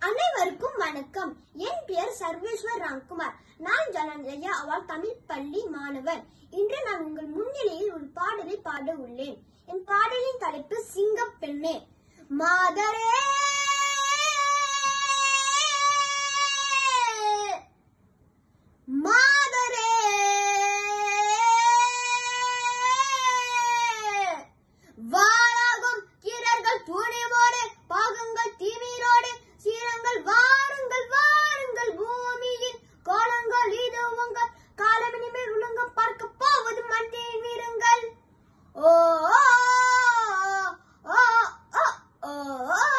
அனைவருக்கும் வணக்கம் என் பெயர் சர்வேஸ்வர் ராம்குமார் நான் ஜனஞ்சயா அவள் தமிழ் பள்ளி மாணவர் இன்று நான் உங்கள் முன்னிலையில் ஒரு பாடலை பாட உள்ளேன் என் பாடலின் தலைப்பு சிங்கப் பெண்ணே மாதரே மாதரே வாராகும் கீரர்கள் துணிவோடு பாகங்கள் தீமீரோடு சீரங்கள் வாருங்கள் வாருங்கள் பூமியின் கோலங்கள் இது உங்கள் காலம் இனிமேல் உலகம் பார்க்க போவது மண்ணின் வீரங்கள் ஓ ஓ, ஓ, ஓ, ஓ, ஓ.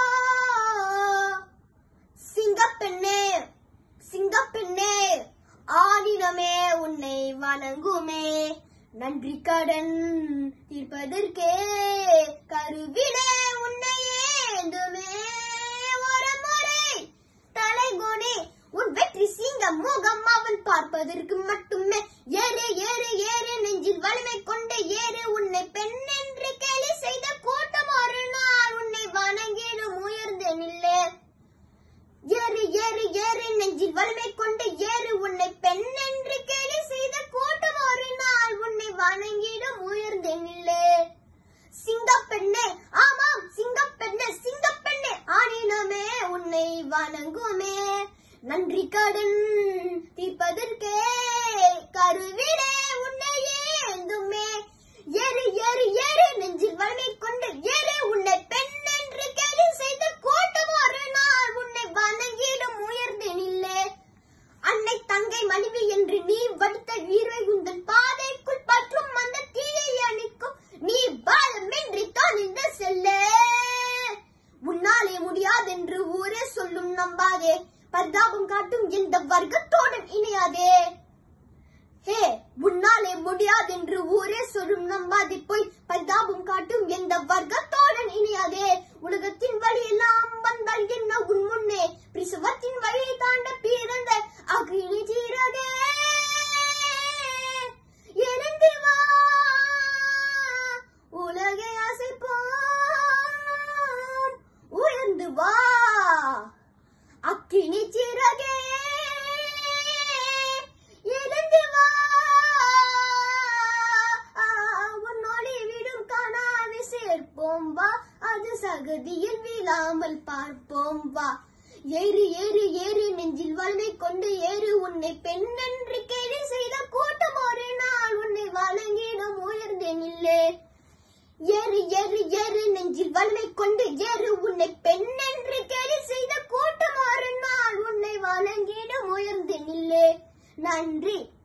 சிங்கப்பெண்ணே சிங்கப்பெண்ணே ஆனினமே உன்னை வணங்குமே நன்றி கடன் தீர்ப்பதற்கே கருவிலே உன்னை ஏந்துமே ஒரு முறை தலைகுனி உன் வெற்றி சிங்க முகம் அவன் பார்ப்பதற்கு மட்டுமே ஏறு ஏறு ஏறு நெஞ்சில் வலிமை கொண்டு ஏறு உன்னை பெண் என்று கேலி செய்த கூட்டம் ஒரு நாள் உன்னை வணங்கிடும் உயர்ந்து நில்லே ஏறு ஏறு ஏறு நெஞ்சில் வலிமை கொண்டு ஏறு உன்னை பெண் என்று கேலி செய்த கூட்டம் ஒரு நாள் உன்னை வணங்கிடும் உயர்ந்து நில்லே சிங்கப்பெண்ணே ஆமாம் சிங்கப்பெண்ணே சிங்கப்பெண்ணே ஆனினமே உன்னை வணங்குமே நன்றி கடன் தீர்ப்பதற்கே கருவிலே உன்னை ஏந்துமே ஏறு ஏறு ஏறு நெஞ்சில் வலிமை கொண்டு ஏறு உன்னை பெண் என்று கேலி செய்த கூட்டம் ஒரு நாள் உன்னை வணங்கிடும் உயர்ந்து நில்லே அன்னை தங்கை மனைவி என்று நீ வடித்த வீரை உந்தன் பாதைக்குள் பற்றும் அந்த தீயை அணிக்கும் நீ பாலமின்றி தொலைந்து செல்ல உன்னாலே முடியாதென்று ஊரே சொல்லும் நம்பாதே பரிதாபம் காட்டும் இந்த வர்க்கத்தோடு இணையாதே ஹே உன்னாலே முடியாதென்று ஊரே சொல்லும் நம்பாதே போய் பரிதாபம் காட்டும் எந்த வர்க்கத்தோடன் இணையாதே உலகத்தின் வழியெல்லாம் வந்தால் என்ன உன் முன்னே பிரசவத்தின் வழியை தாண்ட பிறந்த அக்னி சீரகே எழுந்து வா உலகை அசைப்போம் உயர்ந்து வா அக்கினி சிறகே எழுந்து வா உன் ஒளி விடும் கனாவை சேர்ப்போம் வா அது சகதியில் விழாமல் பார்ப்போம் வா ஏறு ஏறு ஏறு நெஞ்சில் வலிமை கொண்டு ஏறு உன்னை பெண் என்று கேலி செய்த கூட்டம் ஒரு நாள் உன்னை வழங்கிடும் உயர்ந்து நில்லே ஏறு ஏறு ஏறு நெஞ்சில் வலிமை கொண்டு ஏறு உன்னை பெண் என்று கேலி செய்த கூட்டம் ஒரு நாள் உன்னை வணங்கிடும் உயர்ந்து நில்லே நன்றி